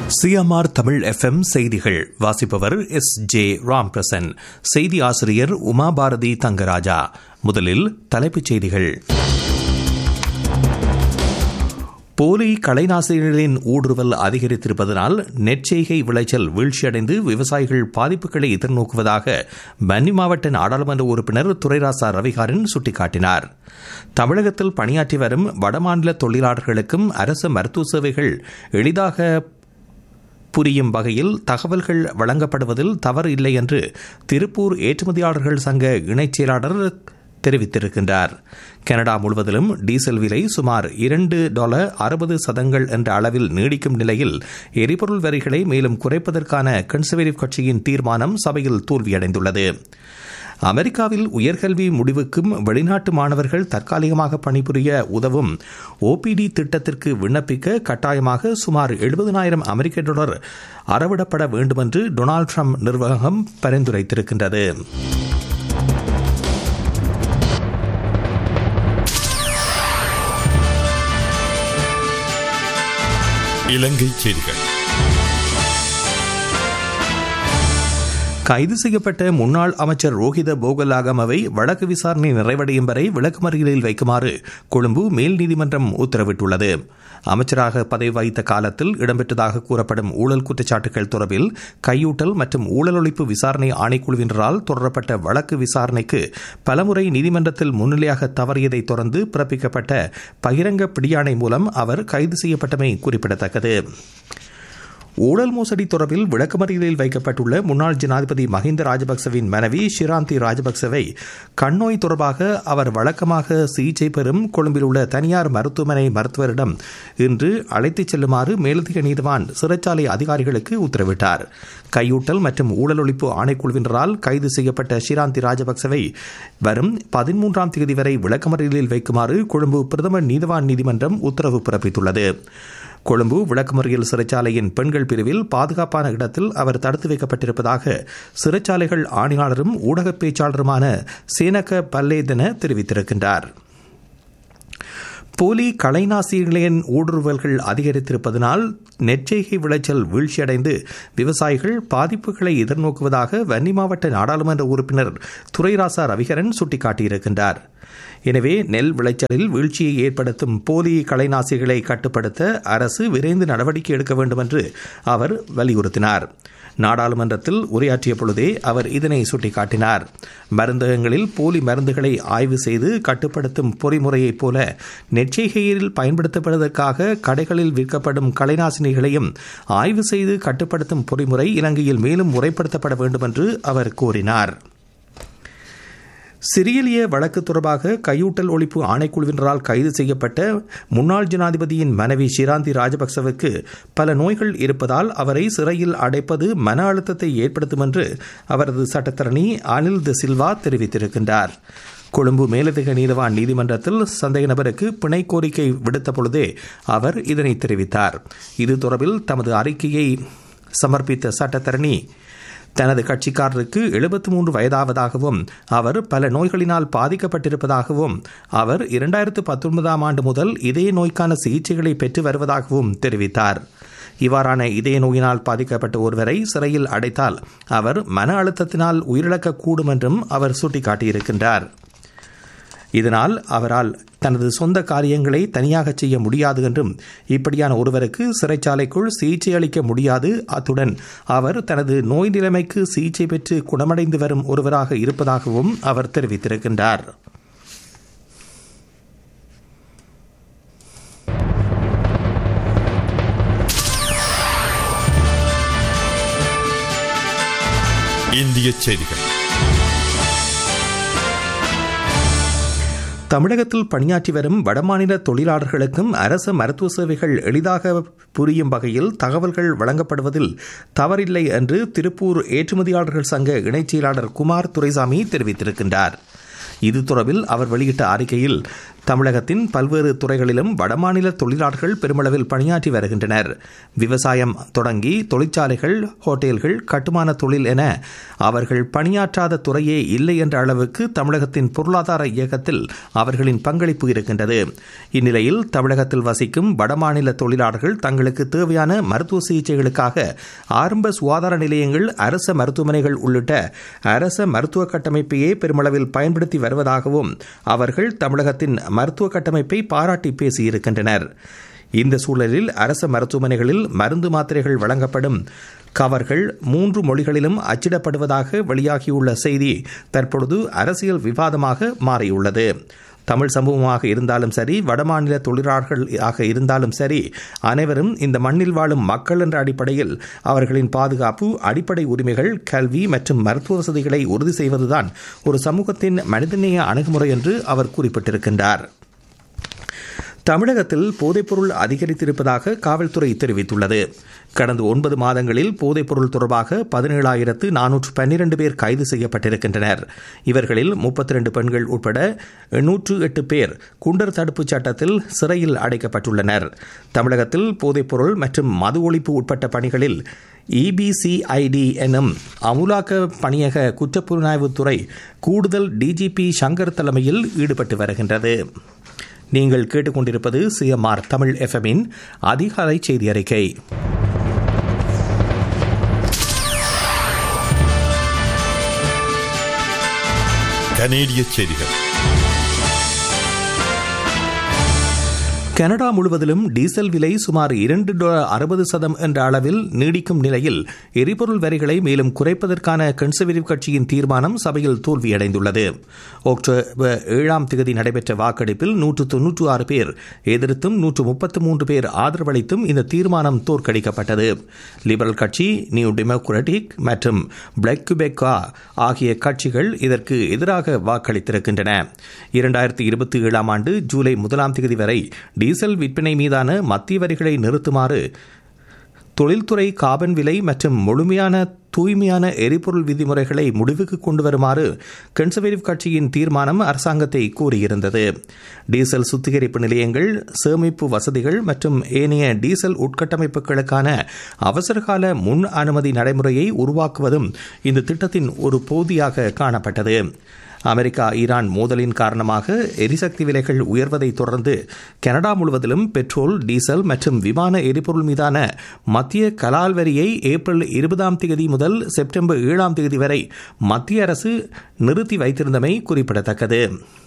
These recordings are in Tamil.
சிஎம்ஆர் தமிழ் எஃப்எம் செய்திகள் வாசிப்பவர் எஸ் ஜே ராம்பிரசன் செய்தி ஆசிரியர் உமா பாரதி தங்கராஜா முதலில் தலைப்புச் செய்திகள் போலி கலைநாசிரியர்களின் ஊடுருவல் அதிகரித்திருப்பதனால் நெற்செய்கை விளைச்சல் வீழ்ச்சியடைந்து விவசாயிகள் பாதிப்புகளை எதிர்நோக்குவதாக பன்னி மாவட்ட நாடாளுமன்ற உறுப்பினர் துரைராசா ரவிகாரன் சுட்டிக்காட்டினார் தமிழகத்தில் பணியாற்றி வரும் வடமாநில தொழிலாளர்களுக்கும் அரசு மருத்துவ சேவைகள் எளிதாக புரியும் வகையில் தகவல்கள் வழங்கப்படுவதில் தவறு இல்லை என்று திருப்பூர் ஏற்றுமதியாளர்கள் சங்க இணைச் செயலாளர் தெரிவித்திருக்கின்றார் கனடா முழுவதிலும் டீசல் விலை சுமார் இரண்டு டாலர் அறுபது சதங்கள் என்ற அளவில் நீடிக்கும் நிலையில் எரிபொருள் வரிகளை மேலும் குறைப்பதற்கான கன்சர்வேட்டிவ் கட்சியின் தீர்மானம் சபையில் தோல்வியடைந்துள்ளது அமெரிக்காவில் உயர்கல்வி முடிவுக்கும் வெளிநாட்டு மாணவர்கள் தற்காலிகமாக பணிபுரிய உதவும் ஓபிடி திட்டத்திற்கு விண்ணப்பிக்க கட்டாயமாக சுமார் எழுபதனாயிரம் அமெரிக்க டாலர் அறவிடப்பட வேண்டுமென்று டொனால்டு ட்ரம்ப் நிர்வாகம் பரிந்துரைத்திருக்கின்றது இலங்கை செய்திகள் கைது செய்யப்பட்ட முன்னாள் அமைச்சர் ரோஹித போகலாகமவை வழக்கு விசாரணை நிறைவடையும் வரை விளக்குமறியலில் வைக்குமாறு கொழும்பு மேல் நீதிமன்றம் உத்தரவிட்டுள்ளது அமைச்சராக பதவி வகித்த காலத்தில் இடம்பெற்றதாக கூறப்படும் ஊழல் குற்றச்சாட்டுகள் தொடர்பில் கையூட்டல் மற்றும் ஊழல் ஒழிப்பு விசாரணை ஆணைக்குழுவினரால் தொடரப்பட்ட வழக்கு விசாரணைக்கு பலமுறை நீதிமன்றத்தில் முன்னிலையாக தவறியதை தொடர்ந்து பிறப்பிக்கப்பட்ட பகிரங்க பிடியாணை மூலம் அவர் கைது செய்யப்பட்டமை குறிப்பிடத்தக்கது ஊழல் மோசடி தொடர்பில் விளக்கமறியலில் வைக்கப்பட்டுள்ள முன்னாள் ஜனாதிபதி மஹிந்த ராஜபக்சவின் மனைவி ஷிராந்தி ராஜபக்சவை கண்ணோய் தொடர்பாக அவர் வழக்கமாக சிகிச்சை பெறும் கொழும்பில் உள்ள தனியார் மருத்துவமனை மருத்துவரிடம் இன்று அழைத்துச் செல்லுமாறு மேலதிக நீதிவான் சிறைச்சாலை அதிகாரிகளுக்கு உத்தரவிட்டார் கையூட்டல் மற்றும் ஊழல் ஒழிப்பு ஆணைக்குழுவினரால் கைது செய்யப்பட்ட ஷிராந்தி ராஜபக்சவை வரும் பதிமூன்றாம் தேதி வரை விளக்கமறியலில் வைக்குமாறு கொழும்பு பிரதமர் நீதிவான் நீதிமன்றம் உத்தரவு பிறப்பித்துள்ளது கொழும்பு விளக்கமறியல் சிறைச்சாலையின் பெண்கள் பிரிவில் பாதுகாப்பான இடத்தில் அவர் தடுத்து வைக்கப்பட்டிருப்பதாக சிறைச்சாலைகள் ஆணையாளரும் ஊடக பேச்சாளருமான சேனக பல்லேதென தெரிவித்திருக்கின்றார் போலி கலைநாசிகளின் ஊடுருவல்கள் அதிகரித்திருப்பதனால் நெற்செய்கை விளைச்சல் வீழ்ச்சியடைந்து விவசாயிகள் பாதிப்புகளை எதிர்நோக்குவதாக வன்னி மாவட்ட நாடாளுமன்ற உறுப்பினர் துரைராசா ரவிகரன் சுட்டிக்காட்டியிருக்கின்றார் எனவே நெல் விளைச்சலில் வீழ்ச்சியை ஏற்படுத்தும் போலி கலைநாசிகளை கட்டுப்படுத்த அரசு விரைந்து நடவடிக்கை எடுக்க வேண்டும் என்று அவர் வலியுறுத்தினார் நாடாளுமன்றத்தில் உரையாற்றிய பொழுதே அவர் இதனை சுட்டிக்காட்டினார் மருந்தகங்களில் போலி மருந்துகளை ஆய்வு செய்து கட்டுப்படுத்தும் பொறிமுறையைப் போல நெச்சைகையில் பயன்படுத்தப்படுவதற்காக கடைகளில் விற்கப்படும் கலைநாசினிகளையும் ஆய்வு செய்து கட்டுப்படுத்தும் பொறிமுறை இலங்கையில் மேலும் முறைப்படுத்தப்பட வேண்டும் என்று அவர் கூறினார் சிரியலிய வழக்கு தொடர்பாக கையூட்டல் ஒழிப்பு ஆணைக்குழுவினரால் கைது செய்யப்பட்ட முன்னாள் ஜனாதிபதியின் மனைவி ஷிராந்தி ராஜபக்சவுக்கு பல நோய்கள் இருப்பதால் அவரை சிறையில் அடைப்பது மன அழுத்தத்தை ஏற்படுத்தும் என்று அவரது சட்டத்தரணி அனில் தி சில்வா தெரிவித்திருக்கின்றார் கொழும்பு மேலதிக நீதவான் நீதிமன்றத்தில் சந்தேக நபருக்கு பிணை கோரிக்கை விடுத்த பொழுதே அவர் இதனை தெரிவித்தார் இது தொடர்பில் தமது அறிக்கையை சமர்ப்பித்த சட்டத்தரணி தனது கட்சிக்காரருக்கு எழுபத்தி மூன்று வயதாவதாகவும் அவர் பல நோய்களினால் பாதிக்கப்பட்டிருப்பதாகவும் அவர் இரண்டாயிரத்து பத்தொன்பதாம் ஆண்டு முதல் இதய நோய்க்கான சிகிச்சைகளை பெற்று வருவதாகவும் தெரிவித்தார் இவ்வாறான இதய நோயினால் பாதிக்கப்பட்ட ஒருவரை சிறையில் அடைத்தால் அவர் மன அழுத்தத்தினால் உயிரிழக்கக்கூடும் என்றும் அவர் சுட்டிக்காட்டியிருக்கின்றார் இதனால் அவரால் தனது சொந்த காரியங்களை தனியாக செய்ய முடியாது என்றும் இப்படியான ஒருவருக்கு சிறைச்சாலைக்குள் சிகிச்சை அளிக்க முடியாது அத்துடன் அவர் தனது நோய் நிலைமைக்கு சிகிச்சை பெற்று குணமடைந்து வரும் ஒருவராக இருப்பதாகவும் அவர் தெரிவித்திருக்கின்றார் இந்திய செய்திகள் தமிழகத்தில் பணியாற்றி வரும் வடமாநில தொழிலாளர்களுக்கும் அரசு மருத்துவ சேவைகள் எளிதாக புரியும் வகையில் தகவல்கள் வழங்கப்படுவதில் தவறில்லை என்று திருப்பூர் ஏற்றுமதியாளர்கள் சங்க இணைச் செயலாளர் குமார் துரைசாமி தெரிவித்திருக்கின்றார் இது தொடர்பில் அவர் வெளியிட்ட அறிக்கையில் தமிழகத்தின் பல்வேறு துறைகளிலும் வடமாநில தொழிலாளர்கள் பெருமளவில் பணியாற்றி வருகின்றனர் விவசாயம் தொடங்கி தொழிற்சாலைகள் ஹோட்டல்கள் கட்டுமான தொழில் என அவர்கள் பணியாற்றாத துறையே இல்லை என்ற அளவுக்கு தமிழகத்தின் பொருளாதார இயக்கத்தில் அவர்களின் பங்களிப்பு இருக்கின்றது இந்நிலையில் தமிழகத்தில் வசிக்கும் வடமாநில தொழிலாளர்கள் தங்களுக்கு தேவையான மருத்துவ சிகிச்சைகளுக்காக ஆரம்ப சுகாதார நிலையங்கள் அரச மருத்துவமனைகள் உள்ளிட்ட அரச மருத்துவ கட்டமைப்பையே பெருமளவில் பயன்படுத்தி வருவதாகவும் அவர்கள் தமிழகத்தின் மருத்துவ கட்டமைப்பை பாராட்டி பேசியிருக்கின்றனர் இந்த சூழலில் அரச மருத்துவமனைகளில் மருந்து மாத்திரைகள் வழங்கப்படும் கவர்கள் மூன்று மொழிகளிலும் அச்சிடப்படுவதாக வெளியாகியுள்ள செய்தி தற்பொழுது அரசியல் விவாதமாக மாறியுள்ளது தமிழ் சமூகமாக இருந்தாலும் சரி வடமாநில தொழிலாளர்கள் ஆக இருந்தாலும் சரி அனைவரும் இந்த மண்ணில் வாழும் மக்கள் என்ற அடிப்படையில் அவர்களின் பாதுகாப்பு அடிப்படை உரிமைகள் கல்வி மற்றும் மருத்துவ வசதிகளை உறுதி செய்வதுதான் ஒரு சமூகத்தின் மனிதநேய அணுகுமுறை என்று அவர் குறிப்பிட்டிருக்கின்றார் தமிழகத்தில் போதைப்பொருள் அதிகரித்திருப்பதாக காவல்துறை தெரிவித்துள்ளது கடந்த ஒன்பது மாதங்களில் போதைப்பொருள் தொடர்பாக பதினேழாயிரத்து நானூற்று பன்னிரண்டு பேர் கைது செய்யப்பட்டிருக்கின்றனர் இவர்களில் முப்பத்தி ரெண்டு பெண்கள் உட்பட எண்ணூற்று எட்டு பேர் குண்டர் தடுப்புச் சட்டத்தில் சிறையில் அடைக்கப்பட்டுள்ளனர் தமிழகத்தில் போதைப்பொருள் மற்றும் மது ஒழிப்பு உட்பட்ட பணிகளில் இபிசிஐடி எனும் அமுலாக்க பணியக குற்றப்புலனாய்வுத்துறை கூடுதல் டிஜிபி சங்கர் தலைமையில் ஈடுபட்டு வருகின்றது நீங்கள் கேட்டுக்கொண்டிருப்பது சிஎம்ஆர் தமிழ் எஃப்எம்மின் அதிகாலை செய்தி அறிக்கை கனேடிய செய்திகள் கனடா முழுவதிலும் டீசல் விலை சுமார் இரண்டு டாலர் அறுபது சதம் என்ற அளவில் நீடிக்கும் நிலையில் எரிபொருள் வரிகளை மேலும் குறைப்பதற்கான கன்சர்வேட்டிவ் கட்சியின் தீர்மானம் சபையில் தோல்வியடைந்துள்ளது அக்டோபர் ஏழாம் தேதி நடைபெற்ற வாக்கெடுப்பில் நூற்று தொன்னூற்று ஆறு பேர் எதிர்த்தும் நூற்று முப்பத்து மூன்று பேர் ஆதரவளித்தும் இந்த தீர்மானம் தோற்கடிக்கப்பட்டது லிபரல் கட்சி நியூ டெமோக்ராட்டிக் மற்றும் பிளாக் குபெக்கா ஆகிய கட்சிகள் இதற்கு எதிராக வாக்களித்திருக்கின்றன இரண்டாயிரத்தி இருபத்தி ஏழாம் ஆண்டு ஜூலை முதலாம் தேதி வரை டீசல் விற்பனை மீதான மத்திய வரிகளை நிறுத்துமாறு தொழில்துறை காபன் விலை மற்றும் முழுமையான தூய்மையான எரிபொருள் விதிமுறைகளை முடிவுக்கு கொண்டு வருமாறு கன்சர்வேட்டிவ் கட்சியின் தீர்மானம் அரசாங்கத்தை கூறியிருந்தது டீசல் சுத்திகரிப்பு நிலையங்கள் சேமிப்பு வசதிகள் மற்றும் ஏனைய டீசல் உட்கட்டமைப்புகளுக்கான அவசரகால முன் அனுமதி நடைமுறையை உருவாக்குவதும் இந்த திட்டத்தின் ஒரு பகுதியாக காணப்பட்டது அமெரிக்கா ஈரான் மோதலின் காரணமாக எரிசக்தி விலைகள் உயர்வதை தொடர்ந்து கனடா முழுவதிலும் பெட்ரோல் டீசல் மற்றும் விமான எரிபொருள் மீதான மத்திய கலால் வரியை ஏப்ரல் இருபதாம் தேதி முதல் செப்டம்பர் ஏழாம் தேதி வரை மத்திய அரசு நிறுத்தி வைத்திருந்தமை குறிப்பிடத்தக்கது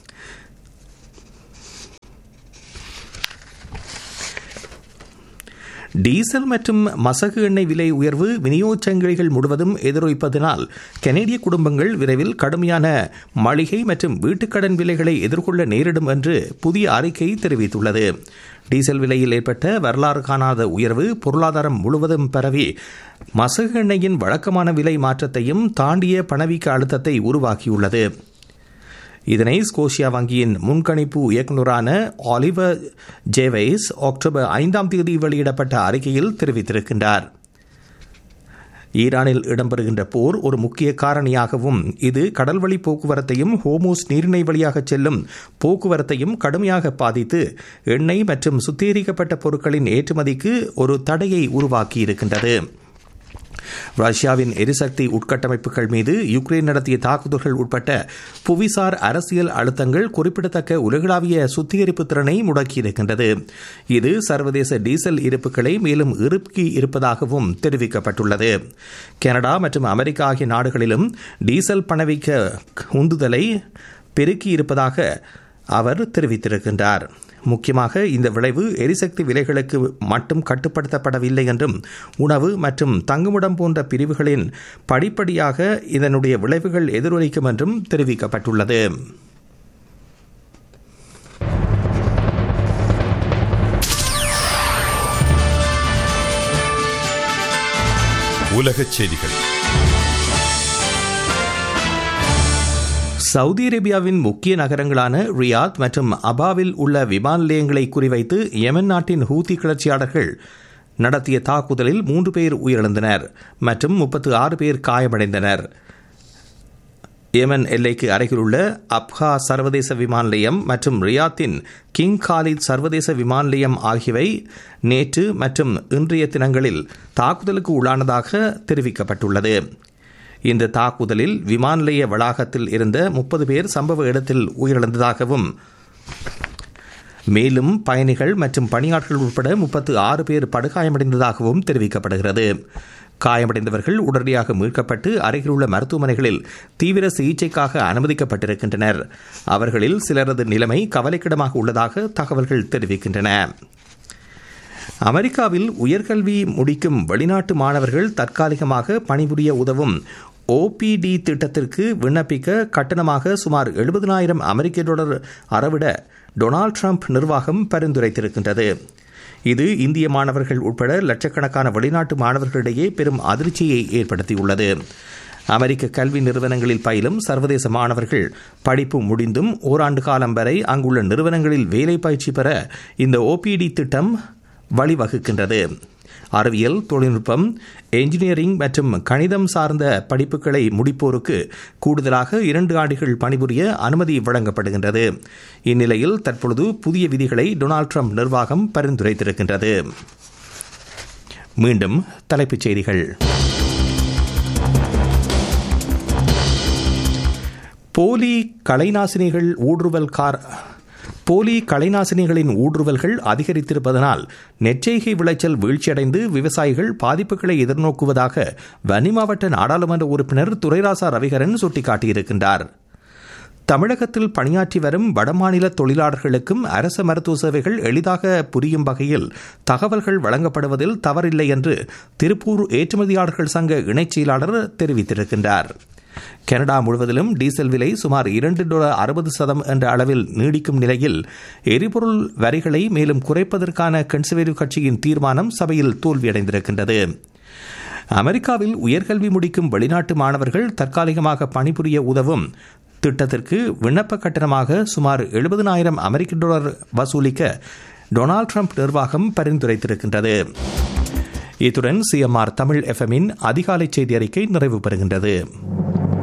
டீசல் மற்றும் மசகு எண்ணெய் விலை உயர்வு விநியோகச் சங்கிலிகள் முழுவதும் எதிரொலிப்பதனால் கனேடிய குடும்பங்கள் விரைவில் கடுமையான மளிகை மற்றும் வீட்டுக்கடன் விலைகளை எதிர்கொள்ள நேரிடும் என்று புதிய அறிக்கை தெரிவித்துள்ளது டீசல் விலையில் ஏற்பட்ட வரலாறு காணாத உயர்வு பொருளாதாரம் முழுவதும் பரவி மசகு எண்ணெயின் வழக்கமான விலை மாற்றத்தையும் தாண்டிய பணவீக்க அழுத்தத்தை உருவாக்கியுள்ளது இதனை ஸ்கோஷியா வங்கியின் முன்கணிப்பு இயக்குநரான ஆலிவர் ஜேவைஸ் அக்டோபர் ஐந்தாம் தேதி வெளியிடப்பட்ட அறிக்கையில் தெரிவித்திருக்கின்றார் ஈரானில் இடம்பெறுகின்ற போர் ஒரு முக்கிய காரணியாகவும் இது கடல்வழி போக்குவரத்தையும் ஹோமோஸ் நீரிணை வழியாக செல்லும் போக்குவரத்தையும் கடுமையாக பாதித்து எண்ணெய் மற்றும் சுத்திகரிக்கப்பட்ட பொருட்களின் ஏற்றுமதிக்கு ஒரு தடையை உருவாக்கியிருக்கின்றது ரஷ்யாவின் எரிசக்தி உட்கட்டமைப்புகள் மீது யுக்ரைன் நடத்திய தாக்குதல்கள் உட்பட்ட புவிசார் அரசியல் அழுத்தங்கள் குறிப்பிடத்தக்க உலகளாவிய சுத்திகரிப்பு திறனை முடக்கியிருக்கின்றது இது சர்வதேச டீசல் இருப்புகளை மேலும் இறுக்கி இருப்பதாகவும் தெரிவிக்கப்பட்டுள்ளது கனடா மற்றும் அமெரிக்கா ஆகிய நாடுகளிலும் டீசல் பணவீக்க உந்துதலை பெருக்கி இருப்பதாக அவர் தெரிவித்திருக்கின்றார் முக்கியமாக இந்த விளைவு எரிசக்தி விலைகளுக்கு மட்டும் கட்டுப்படுத்தப்படவில்லை என்றும் உணவு மற்றும் தங்குமிடம் போன்ற பிரிவுகளின் படிப்படியாக இதனுடைய விளைவுகள் எதிரொலிக்கும் என்றும் தெரிவிக்கப்பட்டுள்ளது உலகச் செய்திகள் சவுதி அரேபியாவின் முக்கிய நகரங்களான ரியாத் மற்றும் அபாவில் உள்ள விமான நிலையங்களை குறிவைத்து யெமன் நாட்டின் ஹூத்தி கிளர்ச்சியாளர்கள் நடத்திய தாக்குதலில் மூன்று பேர் உயிரிழந்தனர் மற்றும் முப்பத்து ஆறு பேர் காயமடைந்தனர் ஏமன் எல்லைக்கு அருகிலுள்ள அப்ஹா சர்வதேச விமான நிலையம் மற்றும் ரியாத்தின் கிங் காலித் சர்வதேச விமான நிலையம் ஆகியவை நேற்று மற்றும் இன்றைய தினங்களில் தாக்குதலுக்கு உள்ளானதாக தெரிவிக்கப்பட்டுள்ளது இந்த தாக்குதலில் விமான நிலைய வளாகத்தில் இருந்த முப்பது பேர் சம்பவ இடத்தில் உயிரிழந்ததாகவும் மேலும் பயணிகள் மற்றும் பணியாளர்கள் உட்பட முப்பத்து ஆறு பேர் படுகாயமடைந்ததாகவும் தெரிவிக்கப்படுகிறது காயமடைந்தவர்கள் உடனடியாக மீட்கப்பட்டு அருகிலுள்ள மருத்துவமனைகளில் தீவிர சிகிச்சைக்காக அனுமதிக்கப்பட்டிருக்கின்றனர் அவர்களில் சிலரது நிலைமை கவலைக்கிடமாக உள்ளதாக தகவல்கள் தெரிவிக்கின்றன அமெரிக்காவில் உயர்கல்வி முடிக்கும் வெளிநாட்டு மாணவர்கள் தற்காலிகமாக பணிபுரிய உதவும் ஓபிடி திட்டத்திற்கு விண்ணப்பிக்க கட்டணமாக சுமார் எழுபதனாயிரம் அமெரிக்க டாலர் அறவிட டொனால்ட் ட்ரம்ப் நிர்வாகம் பரிந்துரைத்திருக்கின்றது இது இந்திய மாணவர்கள் உட்பட லட்சக்கணக்கான வெளிநாட்டு மாணவர்களிடையே பெரும் அதிர்ச்சியை ஏற்படுத்தியுள்ளது அமெரிக்க கல்வி நிறுவனங்களில் பயிலும் சர்வதேச மாணவர்கள் படிப்பு முடிந்தும் ஓராண்டு காலம் வரை அங்குள்ள நிறுவனங்களில் வேலை பயிற்சி பெற இந்த ஓபிடி திட்டம் வழிவகுக்கின்றது அறிவியல் தொழில்நுட்பம் என்ஜினியரிங் மற்றும் கணிதம் சார்ந்த படிப்புகளை முடிப்போருக்கு கூடுதலாக இரண்டு ஆண்டுகள் பணிபுரிய அனுமதி வழங்கப்படுகின்றது இந்நிலையில் தற்பொழுது புதிய விதிகளை டொனால்ட் ட்ரம்ப் நிர்வாகம் பரிந்துரைத்திருக்கின்றது மீண்டும் தலைப்புச் செய்திகள் போலி கலைநாசினிகள் ஊடுருவல் கார் போலி கலைநாசினிகளின் ஊடுருவல்கள் அதிகரித்திருப்பதனால் நெச்செய்கை விளைச்சல் வீழ்ச்சியடைந்து விவசாயிகள் பாதிப்புகளை எதிர்நோக்குவதாக வன்னி மாவட்ட நாடாளுமன்ற உறுப்பினர் துரைராசா ரவிகரன் சுட்டிக்காட்டியிருக்கின்றார் தமிழகத்தில் பணியாற்றி வரும் வடமாநில தொழிலாளர்களுக்கும் அரச மருத்துவ சேவைகள் எளிதாக புரியும் வகையில் தகவல்கள் வழங்கப்படுவதில் தவறில்லை என்று திருப்பூர் ஏற்றுமதியாளர்கள் சங்க இணைச் செயலாளர் தெரிவித்திருக்கின்றார் கனடா முழுவதிலும் டீசல் விலை சுமார் இரண்டு டாலர் அறுபது சதம் என்ற அளவில் நீடிக்கும் நிலையில் எரிபொருள் வரிகளை மேலும் குறைப்பதற்கான கன்சர்வேட்டிவ் கட்சியின் தீர்மானம் சபையில் தோல்வியடைந்திருக்கின்றது அமெரிக்காவில் உயர்கல்வி முடிக்கும் வெளிநாட்டு மாணவர்கள் தற்காலிகமாக பணிபுரிய உதவும் திட்டத்திற்கு விண்ணப்ப கட்டணமாக சுமார் எழுபதனாயிரம் அமெரிக்க டாலர் வசூலிக்க டொனால்ட் ட்ரம்ப் நிர்வாகம் பரிந்துரைத்திருக்கின்றது இத்துடன் சிஎம்ஆர் தமிழ் எஃப்எம்மின் அதிகாலை செய்தி அறிக்கை நிறைவு பெறுகின்றது